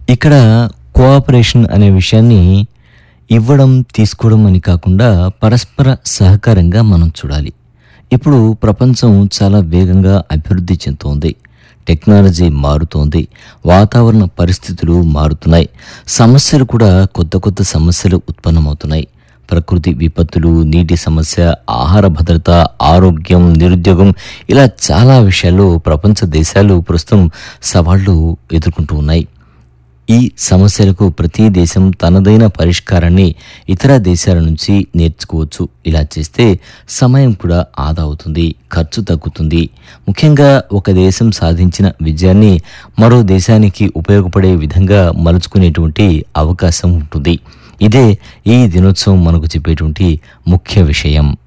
ఇక్కడ కోఆపరేషన్ అనే విషయాన్ని ఇవ్వడం తీసుకోవడం అని కాకుండా పరస్పర సహకారంగా మనం చూడాలి ఇప్పుడు ప్రపంచం చాలా వేగంగా అభివృద్ధి చెందుతోంది టెక్నాలజీ మారుతోంది వాతావరణ పరిస్థితులు మారుతున్నాయి సమస్యలు కూడా కొత్త కొత్త సమస్యలు ఉత్పన్నమవుతున్నాయి ప్రకృతి విపత్తులు నీటి సమస్య ఆహార భద్రత ఆరోగ్యం నిరుద్యోగం ఇలా చాలా విషయాల్లో ప్రపంచ దేశాలు ప్రస్తుతం సవాళ్లు ఎదుర్కొంటూ ఉన్నాయి ఈ సమస్యలకు ప్రతి దేశం తనదైన పరిష్కారాన్ని ఇతర దేశాల నుంచి నేర్చుకోవచ్చు ఇలా చేస్తే సమయం కూడా ఆదా అవుతుంది ఖర్చు తగ్గుతుంది ముఖ్యంగా ఒక దేశం సాధించిన విజయాన్ని మరో దేశానికి ఉపయోగపడే విధంగా మలుచుకునేటువంటి అవకాశం ఉంటుంది ఇదే ఈ దినోత్సవం మనకు చెప్పేటువంటి ముఖ్య విషయం